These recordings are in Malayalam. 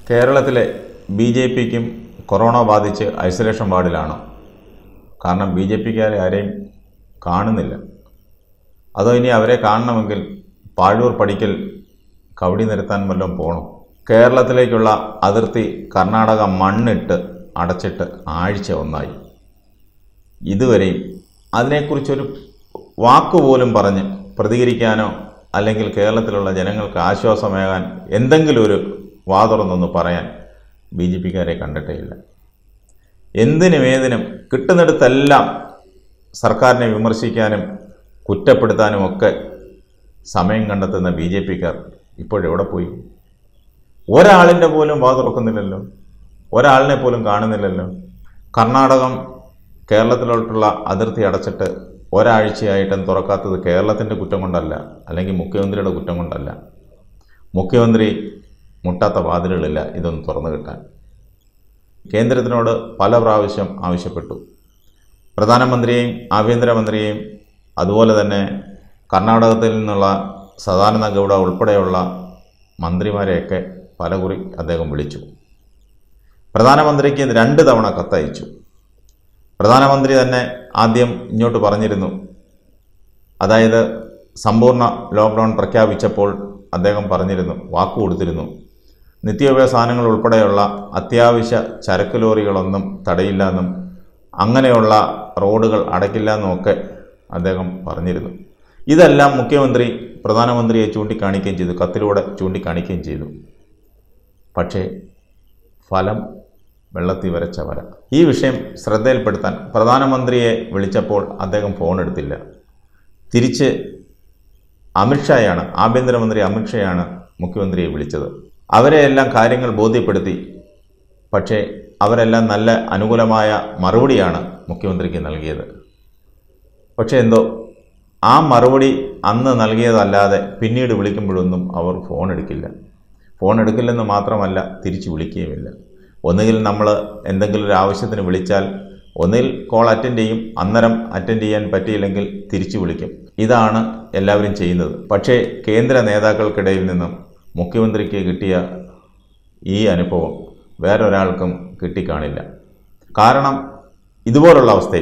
കേരളത്തിലെ ബി ജെ പിക്കും കൊറോണ ബാധിച്ച് ഐസൊലേഷൻ വാർഡിലാണ് കാരണം ബി ജെ പിക്കാരെ ആരെയും കാണുന്നില്ല അതോ ഇനി അവരെ കാണണമെങ്കിൽ പാഴൂർ പടിക്കൽ കവടി നിരത്താൻ വല്ലതും പോകണം കേരളത്തിലേക്കുള്ള അതിർത്തി കർണാടക മണ്ണിട്ട് അടച്ചിട്ട് ആഴ്ച ഒന്നായി ഇതുവരെയും അതിനെക്കുറിച്ചൊരു വാക്കുപോലും പറഞ്ഞ് പ്രതികരിക്കാനോ അല്ലെങ്കിൽ കേരളത്തിലുള്ള ജനങ്ങൾക്ക് ആശ്വാസമേകാൻ എന്തെങ്കിലും ഒരു വാതുറന്നൊന്ന് പറയാൻ ബി ജെ പിക്കാരെ കണ്ടിട്ടേയില്ല എന്തിനും ഏതിനും കിട്ടുന്നിടത്തെല്ലാം സർക്കാരിനെ വിമർശിക്കാനും കുറ്റപ്പെടുത്താനും ഒക്കെ സമയം കണ്ടെത്തുന്ന ബി ജെ പിക്കാർ ഇപ്പോഴെവിടെ പോയി ഒരാളിൻ്റെ പോലും വാ തുറക്കുന്നില്ലല്ലോ ഒരാളിനെ പോലും കാണുന്നില്ലല്ലോ കർണാടകം കേരളത്തിലോട്ടുള്ള അതിർത്തി അടച്ചിട്ട് ഒരാഴ്ചയായിട്ടും തുറക്കാത്തത് കേരളത്തിൻ്റെ കുറ്റം കൊണ്ടല്ല അല്ലെങ്കിൽ മുഖ്യമന്ത്രിയുടെ കുറ്റം കൊണ്ടല്ല മുഖ്യമന്ത്രി മുട്ടാത്ത വാതിലുകളില്ല ഇതൊന്ന് തുറന്നു കിട്ടാൻ കേന്ദ്രത്തിനോട് പല പ്രാവശ്യം ആവശ്യപ്പെട്ടു പ്രധാനമന്ത്രിയെയും ആഭ്യന്തരമന്ത്രിയെയും അതുപോലെ തന്നെ കർണാടകത്തിൽ നിന്നുള്ള സദാനന്ദ ഗൗഡ ഉൾപ്പെടെയുള്ള മന്ത്രിമാരെയൊക്കെ പലകുറി അദ്ദേഹം വിളിച്ചു പ്രധാനമന്ത്രിക്ക് രണ്ട് തവണ കത്തയച്ചു പ്രധാനമന്ത്രി തന്നെ ആദ്യം ഇങ്ങോട്ട് പറഞ്ഞിരുന്നു അതായത് സമ്പൂർണ്ണ ലോക്ക്ഡൗൺ പ്രഖ്യാപിച്ചപ്പോൾ അദ്ദേഹം പറഞ്ഞിരുന്നു വാക്കു കൊടുത്തിരുന്നു നിത്യോപയോഗ സാധനങ്ങൾ ഉൾപ്പെടെയുള്ള അത്യാവശ്യ ചരക്ക് ലോറികളൊന്നും തടയില്ല എന്നും അങ്ങനെയുള്ള റോഡുകൾ അടയ്ക്കില്ല എന്നുമൊക്കെ അദ്ദേഹം പറഞ്ഞിരുന്നു ഇതെല്ലാം മുഖ്യമന്ത്രി പ്രധാനമന്ത്രിയെ ചൂണ്ടിക്കാണിക്കുകയും ചെയ്തു കത്തിലൂടെ ചൂണ്ടിക്കാണിക്കുകയും ചെയ്തു പക്ഷേ ഫലം വെള്ളത്തിൽ വരച്ച വര ഈ വിഷയം ശ്രദ്ധയിൽപ്പെടുത്താൻ പ്രധാനമന്ത്രിയെ വിളിച്ചപ്പോൾ അദ്ദേഹം ഫോൺ എടുത്തില്ല തിരിച്ച് അമിത്ഷായാണ് ആഭ്യന്തരമന്ത്രി അമിത്ഷായാണ് മുഖ്യമന്ത്രിയെ വിളിച്ചത് അവരെയെല്ലാം കാര്യങ്ങൾ ബോധ്യപ്പെടുത്തി പക്ഷേ അവരെല്ലാം നല്ല അനുകൂലമായ മറുപടിയാണ് മുഖ്യമന്ത്രിക്ക് നൽകിയത് പക്ഷേ എന്തോ ആ മറുപടി അന്ന് നൽകിയതല്ലാതെ പിന്നീട് വിളിക്കുമ്പോഴൊന്നും അവർ ഫോൺ എടുക്കില്ല ഫോൺ എടുക്കില്ലെന്ന് മാത്രമല്ല തിരിച്ചു വിളിക്കുകയുമില്ല ഒന്നുകിൽ നമ്മൾ എന്തെങ്കിലും ഒരു ആവശ്യത്തിന് വിളിച്ചാൽ ഒന്നിൽ കോൾ അറ്റൻഡ് ചെയ്യും അന്നേരം അറ്റൻഡ് ചെയ്യാൻ പറ്റിയില്ലെങ്കിൽ തിരിച്ചു വിളിക്കും ഇതാണ് എല്ലാവരും ചെയ്യുന്നത് പക്ഷേ കേന്ദ്ര നേതാക്കൾക്കിടയിൽ നിന്നും മുഖ്യമന്ത്രിക്ക് കിട്ടിയ ഈ അനുഭവം വേറൊരാൾക്കും കിട്ടിക്കാണില്ല കാരണം ഇതുപോലുള്ള അവസ്ഥയിൽ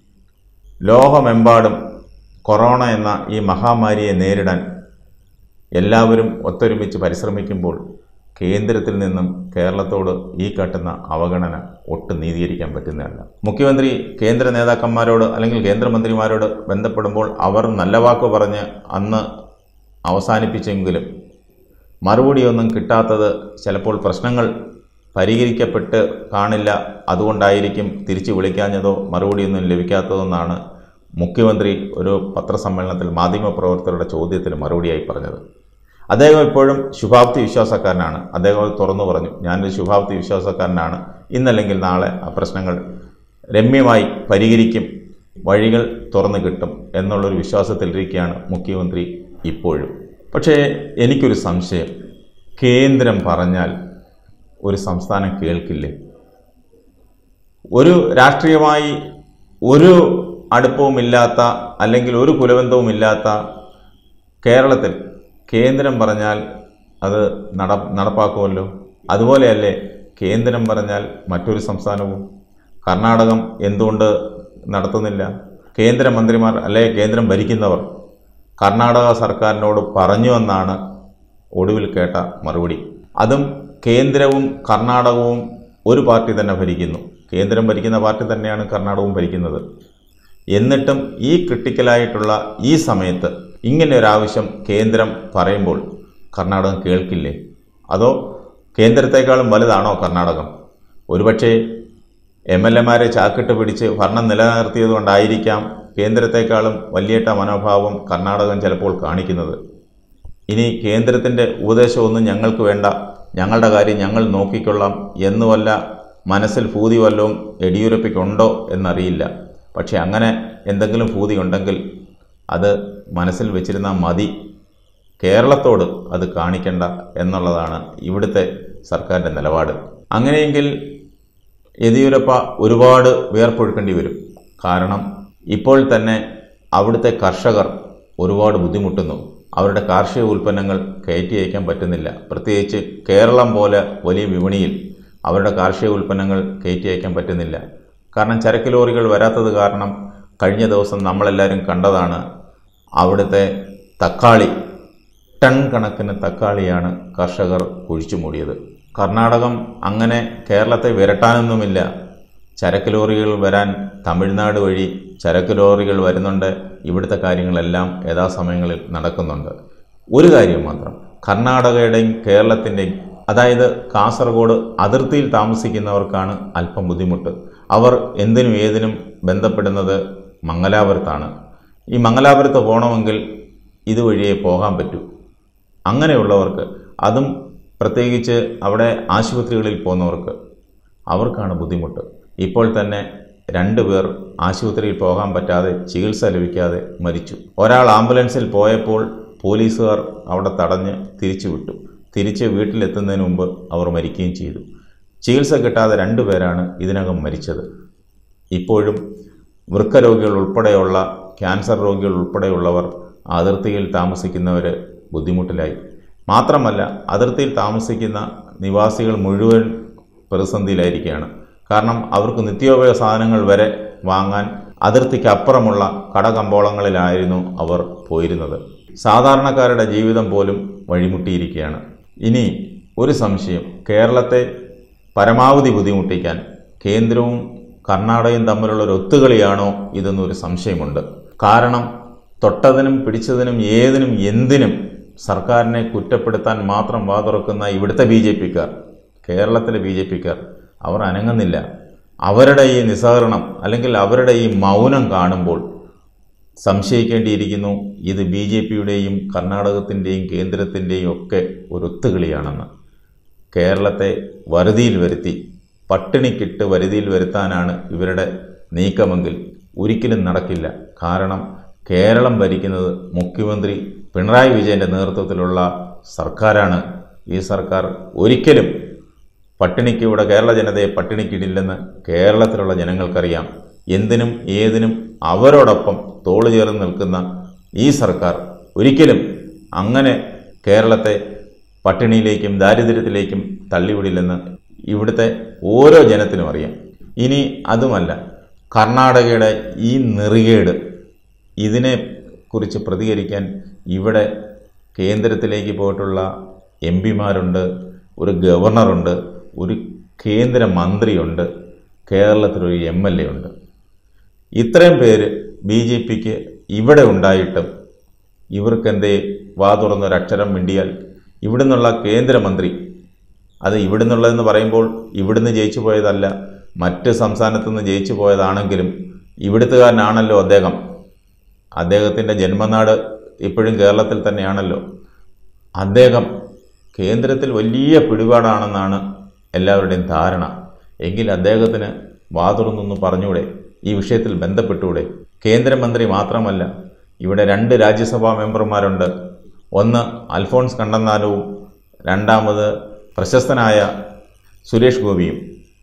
ലോകമെമ്പാടും കൊറോണ എന്ന ഈ മഹാമാരിയെ നേരിടാൻ എല്ലാവരും ഒത്തൊരുമിച്ച് പരിശ്രമിക്കുമ്പോൾ കേന്ദ്രത്തിൽ നിന്നും കേരളത്തോട് ഈ കാട്ടുന്ന അവഗണന ഒട്ടും നീതീകരിക്കാൻ പറ്റുന്നതല്ല മുഖ്യമന്ത്രി കേന്ദ്ര നേതാക്കന്മാരോട് അല്ലെങ്കിൽ കേന്ദ്രമന്ത്രിമാരോട് ബന്ധപ്പെടുമ്പോൾ അവർ നല്ല വാക്ക് പറഞ്ഞ് അന്ന് അവസാനിപ്പിച്ചെങ്കിലും മറുപടിയൊന്നും കിട്ടാത്തത് ചിലപ്പോൾ പ്രശ്നങ്ങൾ പരിഹരിക്കപ്പെട്ട് കാണില്ല അതുകൊണ്ടായിരിക്കും തിരിച്ചു വിളിക്കാഞ്ഞതോ മറുപടിയൊന്നും ലഭിക്കാത്തതെന്നാണ് മുഖ്യമന്ത്രി ഒരു പത്രസമ്മേളനത്തിൽ മാധ്യമപ്രവർത്തകരുടെ ചോദ്യത്തിന് മറുപടിയായി പറഞ്ഞത് അദ്ദേഹം ഇപ്പോഴും ശുഭാപ്തി വിശ്വാസക്കാരനാണ് അദ്ദേഹം അത് തുറന്നു പറഞ്ഞു ഞാനൊരു ശുഭാപ്തി വിശ്വാസക്കാരനാണ് ഇന്നല്ലെങ്കിൽ നാളെ ആ പ്രശ്നങ്ങൾ രമ്യമായി പരിഹരിക്കും വഴികൾ തുറന്നു കിട്ടും എന്നുള്ളൊരു വിശ്വാസത്തിലിരിക്കുകയാണ് മുഖ്യമന്ത്രി ഇപ്പോഴും പക്ഷേ എനിക്കൊരു സംശയം കേന്ദ്രം പറഞ്ഞാൽ ഒരു സംസ്ഥാനം കേൾക്കില്ലേ ഒരു രാഷ്ട്രീയമായി ഒരു അടുപ്പവുമില്ലാത്ത അല്ലെങ്കിൽ ഒരു കുലബന്ധവുമില്ലാത്ത കേരളത്തിൽ കേന്ദ്രം പറഞ്ഞാൽ അത് നട നടപ്പാക്കുമല്ലോ അതുപോലെയല്ലേ കേന്ദ്രം പറഞ്ഞാൽ മറ്റൊരു സംസ്ഥാനവും കർണാടകം എന്തുകൊണ്ട് നടത്തുന്നില്ല കേന്ദ്രമന്ത്രിമാർ അല്ലെ കേന്ദ്രം ഭരിക്കുന്നവർ കർണാടക സർക്കാരിനോട് പറഞ്ഞു എന്നാണ് ഒടുവിൽ കേട്ട മറുപടി അതും കേന്ദ്രവും കർണാടകവും ഒരു പാർട്ടി തന്നെ ഭരിക്കുന്നു കേന്ദ്രം ഭരിക്കുന്ന പാർട്ടി തന്നെയാണ് കർണാടകവും ഭരിക്കുന്നത് എന്നിട്ടും ഈ ക്രിട്ടിക്കലായിട്ടുള്ള ഈ സമയത്ത് ഇങ്ങനെ ഒരു ആവശ്യം കേന്ദ്രം പറയുമ്പോൾ കർണാടകം കേൾക്കില്ലേ അതോ കേന്ദ്രത്തെക്കാളും വലുതാണോ കർണാടകം ഒരുപക്ഷേ എം എൽ എമാരെ ചാക്കിട്ട് പിടിച്ച് ഭരണം നിലനിർത്തിയതുകൊണ്ടായിരിക്കാം കേന്ദ്രത്തെക്കാളും വലിയേട്ട മനോഭാവം കർണാടകം ചിലപ്പോൾ കാണിക്കുന്നത് ഇനി കേന്ദ്രത്തിൻ്റെ ഉപദേശമൊന്നും ഞങ്ങൾക്ക് വേണ്ട ഞങ്ങളുടെ കാര്യം ഞങ്ങൾ നോക്കിക്കൊള്ളാം എന്ന് വല്ല മനസ്സിൽ ഭൂതി വല്ലതും യെഡിയൂരപ്പയ്ക്കുണ്ടോ എന്നറിയില്ല പക്ഷേ അങ്ങനെ എന്തെങ്കിലും ഭൂതി ഉണ്ടെങ്കിൽ അത് മനസ്സിൽ വെച്ചിരുന്നാൽ മതി കേരളത്തോട് അത് കാണിക്കണ്ട എന്നുള്ളതാണ് ഇവിടുത്തെ സർക്കാരിൻ്റെ നിലപാട് അങ്ങനെയെങ്കിൽ യെദിയൂരപ്പ ഒരുപാട് വിയർപ്പൊഴുക്കേണ്ടി വരും കാരണം ഇപ്പോൾ തന്നെ അവിടുത്തെ കർഷകർ ഒരുപാട് ബുദ്ധിമുട്ടുന്നു അവരുടെ കാർഷിക ഉൽപ്പന്നങ്ങൾ കയറ്റി അയക്കാൻ പറ്റുന്നില്ല പ്രത്യേകിച്ച് കേരളം പോലെ വലിയ വിപണിയിൽ അവരുടെ കാർഷിക ഉൽപ്പന്നങ്ങൾ കയറ്റി അയക്കാൻ പറ്റുന്നില്ല കാരണം ചരക്ക് ലോറികൾ വരാത്തത് കാരണം കഴിഞ്ഞ ദിവസം നമ്മളെല്ലാവരും കണ്ടതാണ് അവിടുത്തെ തക്കാളി ടൺ കണക്കിന് തക്കാളിയാണ് കർഷകർ കുഴിച്ചു മൂടിയത് കർണാടകം അങ്ങനെ കേരളത്തെ വിരട്ടാനൊന്നുമില്ല ചരക്ക് ലോറികൾ വരാൻ തമിഴ്നാട് വഴി ചരക്ക് ലോറികൾ വരുന്നുണ്ട് ഇവിടുത്തെ കാര്യങ്ങളെല്ലാം യഥാസമയങ്ങളിൽ നടക്കുന്നുണ്ട് ഒരു കാര്യം മാത്രം കർണാടകയുടെയും കേരളത്തിൻ്റെയും അതായത് കാസർഗോഡ് അതിർത്തിയിൽ താമസിക്കുന്നവർക്കാണ് അല്പം ബുദ്ധിമുട്ട് അവർ എന്തിനും ഏതിനും ബന്ധപ്പെടുന്നത് മംഗലാപുരത്താണ് ഈ മംഗലാപുരത്ത് പോകണമെങ്കിൽ ഇതുവഴിയേ പോകാൻ പറ്റൂ അങ്ങനെയുള്ളവർക്ക് അതും പ്രത്യേകിച്ച് അവിടെ ആശുപത്രികളിൽ പോകുന്നവർക്ക് അവർക്കാണ് ബുദ്ധിമുട്ട് ഇപ്പോൾ തന്നെ രണ്ടു പേർ ആശുപത്രിയിൽ പോകാൻ പറ്റാതെ ചികിത്സ ലഭിക്കാതെ മരിച്ചു ഒരാൾ ആംബുലൻസിൽ പോയപ്പോൾ പോലീസുകാർ അവിടെ തടഞ്ഞ് തിരിച്ചു വിട്ടു തിരിച്ച് വീട്ടിലെത്തുന്നതിന് മുമ്പ് അവർ മരിക്കുകയും ചെയ്തു ചികിത്സ കിട്ടാതെ രണ്ടു പേരാണ് ഇതിനകം മരിച്ചത് ഇപ്പോഴും വൃക്കരോഗികൾ ഉൾപ്പെടെയുള്ള ക്യാൻസർ രോഗികൾ ഉൾപ്പെടെയുള്ളവർ അതിർത്തിയിൽ താമസിക്കുന്നവർ ബുദ്ധിമുട്ടിലായി മാത്രമല്ല അതിർത്തിയിൽ താമസിക്കുന്ന നിവാസികൾ മുഴുവൻ പ്രതിസന്ധിയിലായിരിക്കുകയാണ് കാരണം അവർക്ക് നിത്യോപയോഗ സാധനങ്ങൾ വരെ വാങ്ങാൻ അതിർത്തിക്ക് അപ്പുറമുള്ള കടകമ്പോളങ്ങളിലായിരുന്നു അവർ പോയിരുന്നത് സാധാരണക്കാരുടെ ജീവിതം പോലും വഴിമുട്ടിയിരിക്കുകയാണ് ഇനി ഒരു സംശയം കേരളത്തെ പരമാവധി ബുദ്ധിമുട്ടിക്കാൻ കേന്ദ്രവും കർണാടകയും തമ്മിലുള്ള ഒരു ഒത്തുകളിയാണോ ഇതെന്നൊരു സംശയമുണ്ട് കാരണം തൊട്ടതിനും പിടിച്ചതിനും ഏതിനും എന്തിനും സർക്കാരിനെ കുറ്റപ്പെടുത്താൻ മാത്രം വാതുറക്കുന്ന ഇവിടുത്തെ ബി ജെ പിക്കാർ കേരളത്തിലെ ബി ജെ പിക്കാർ അവർ അനങ്ങുന്നില്ല അവരുടെ ഈ നിസ്സഹകരണം അല്ലെങ്കിൽ അവരുടെ ഈ മൗനം കാണുമ്പോൾ സംശയിക്കേണ്ടിയിരിക്കുന്നു ഇത് ബി ജെ പിയുടെയും കർണാടകത്തിൻ്റെയും കേന്ദ്രത്തിൻ്റെയും ഒക്കെ ഒരു ഒത്തുകളിയാണെന്ന് കേരളത്തെ വരുതിയിൽ വരുത്തി പട്ടിണിക്കിട്ട് വരുതിയിൽ വരുത്താനാണ് ഇവരുടെ നീക്കമെങ്കിൽ ഒരിക്കലും നടക്കില്ല കാരണം കേരളം ഭരിക്കുന്നത് മുഖ്യമന്ത്രി പിണറായി വിജയൻ്റെ നേതൃത്വത്തിലുള്ള സർക്കാരാണ് ഈ സർക്കാർ ഒരിക്കലും പട്ടിണിക്ക് ഇവിടെ കേരള ജനതയെ പട്ടിണിക്കിടില്ലെന്ന് കേരളത്തിലുള്ള ജനങ്ങൾക്കറിയാം എന്തിനും ഏതിനും അവരോടൊപ്പം തോളു ചേർന്ന് നിൽക്കുന്ന ഈ സർക്കാർ ഒരിക്കലും അങ്ങനെ കേരളത്തെ പട്ടിണിയിലേക്കും ദാരിദ്ര്യത്തിലേക്കും തള്ളിവിടില്ലെന്ന് ഇവിടുത്തെ ഓരോ ജനത്തിനും അറിയാം ഇനി അതുമല്ല കർണാടകയുടെ ഈ നെറികേട് ഇതിനെ കുറിച്ച് പ്രതികരിക്കാൻ ഇവിടെ കേന്ദ്രത്തിലേക്ക് പോയിട്ടുള്ള എം പിമാരുണ്ട് ഒരു ഗവർണറുണ്ട് ഒരു കേന്ദ്ര മന്ത്രിയുണ്ട് കേരളത്തിലൊരു എം എൽ എ ഉണ്ട് ഇത്രയും പേര് ബി ജെ പിക്ക് ഇവിടെ ഉണ്ടായിട്ടും ഇവർക്കെന്തേ വാ തുറന്നൊരക്ഷരം മിണ്ടിയാൽ ഇവിടുന്നുള്ള കേന്ദ്രമന്ത്രി അത് ഇവിടുന്നുള്ളതെന്ന് പറയുമ്പോൾ ഇവിടുന്ന് ജയിച്ചു പോയതല്ല മറ്റ് സംസ്ഥാനത്തു നിന്ന് ജയിച്ചു പോയതാണെങ്കിലും ഇവിടുത്തുകാരനാണല്ലോ അദ്ദേഹം അദ്ദേഹത്തിൻ്റെ ജന്മനാട് ഇപ്പോഴും കേരളത്തിൽ തന്നെയാണല്ലോ അദ്ദേഹം കേന്ദ്രത്തിൽ വലിയ പിടിപാടാണെന്നാണ് എല്ലാവരുടെയും ധാരണ എങ്കിൽ അദ്ദേഹത്തിന് വാതുറന്നൊന്ന് പറഞ്ഞൂടെ ഈ വിഷയത്തിൽ ബന്ധപ്പെട്ടുകൂടെ കേന്ദ്രമന്ത്രി മാത്രമല്ല ഇവിടെ രണ്ട് രാജ്യസഭാ മെമ്പർമാരുണ്ട് ഒന്ന് അൽഫോൺസ് കണ്ണന്താനവും രണ്ടാമത് പ്രശസ്തനായ സുരേഷ് ഗോപിയും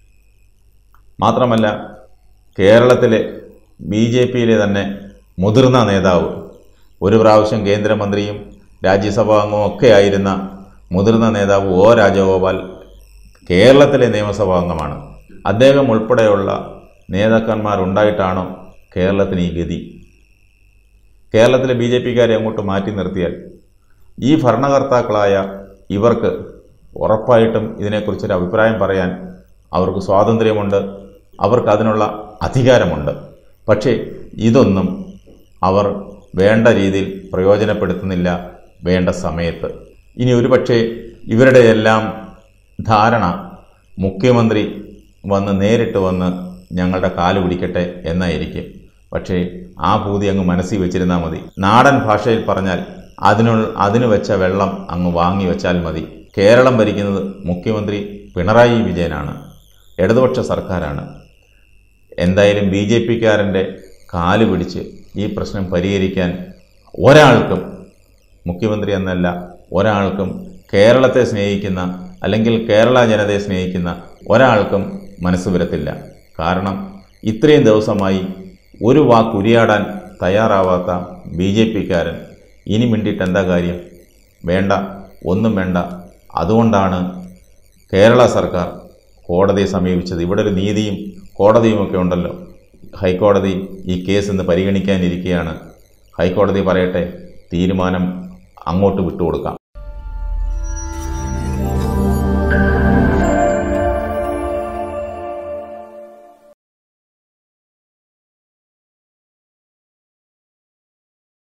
മാത്രമല്ല കേരളത്തിലെ ബി ജെ പിയിലെ തന്നെ മുതിർന്ന നേതാവ് ഒരു പ്രാവശ്യം കേന്ദ്രമന്ത്രിയും രാജ്യസഭാ അംഗവും ഒക്കെ ആയിരുന്ന മുതിർന്ന നേതാവ് ഒ രാജഗോപാൽ കേരളത്തിലെ നിയമസഭാ അംഗമാണ് അദ്ദേഹം ഉൾപ്പെടെയുള്ള നേതാക്കന്മാരുണ്ടായിട്ടാണോ കേരളത്തിന് ഈ ഗതി കേരളത്തിലെ ബി ജെ പിക്കാരെ അങ്ങോട്ട് മാറ്റി നിർത്തിയാൽ ഈ ഭരണകർത്താക്കളായ ഇവർക്ക് ഉറപ്പായിട്ടും ഇതിനെക്കുറിച്ചൊരു അഭിപ്രായം പറയാൻ അവർക്ക് സ്വാതന്ത്ര്യമുണ്ട് അവർക്ക് അതിനുള്ള അധികാരമുണ്ട് പക്ഷേ ഇതൊന്നും അവർ വേണ്ട രീതിയിൽ പ്രയോജനപ്പെടുത്തുന്നില്ല വേണ്ട സമയത്ത് ഇനി ഒരുപക്ഷെ ഇവരുടെ എല്ലാം ധാരണ മുഖ്യമന്ത്രി വന്ന് നേരിട്ട് വന്ന് ഞങ്ങളുടെ കാല് പിടിക്കട്ടെ എന്നായിരിക്കും പക്ഷേ ആ ഭൂതി അങ്ങ് മനസ്സിൽ വെച്ചിരുന്നാൽ മതി നാടൻ ഭാഷയിൽ പറഞ്ഞാൽ അതിനു അതിന് വെച്ച വെള്ളം അങ്ങ് വാങ്ങി വെച്ചാൽ മതി കേരളം ഭരിക്കുന്നത് മുഖ്യമന്ത്രി പിണറായി വിജയനാണ് ഇടതുപക്ഷ സർക്കാരാണ് എന്തായാലും ബി ജെ പിക്കാരൻ്റെ കാല് പിടിച്ച് ഈ പ്രശ്നം പരിഹരിക്കാൻ ഒരാൾക്കും മുഖ്യമന്ത്രി എന്നല്ല ഒരാൾക്കും കേരളത്തെ സ്നേഹിക്കുന്ന അല്ലെങ്കിൽ കേരള ജനതയെ സ്നേഹിക്കുന്ന ഒരാൾക്കും മനസ്സ് വരത്തില്ല കാരണം ഇത്രയും ദിവസമായി ഒരു വാക്കുരിയാടാൻ തയ്യാറാവാത്ത ബി ജെ പിക്കാരൻ ഇനി മിണ്ടിയിട്ട് എന്താ കാര്യം വേണ്ട ഒന്നും വേണ്ട അതുകൊണ്ടാണ് കേരള സർക്കാർ കോടതിയെ സമീപിച്ചത് ഇവിടെ ഒരു നീതിയും കോടതിയുമൊക്കെ ഉണ്ടല്ലോ ഹൈക്കോടതി ഈ കേസ് ഇന്ന് പരിഗണിക്കാനിരിക്കുകയാണ് ഹൈക്കോടതി പറയട്ടെ തീരുമാനം അങ്ങോട്ട് വിട്ടുകൊടുക്കാം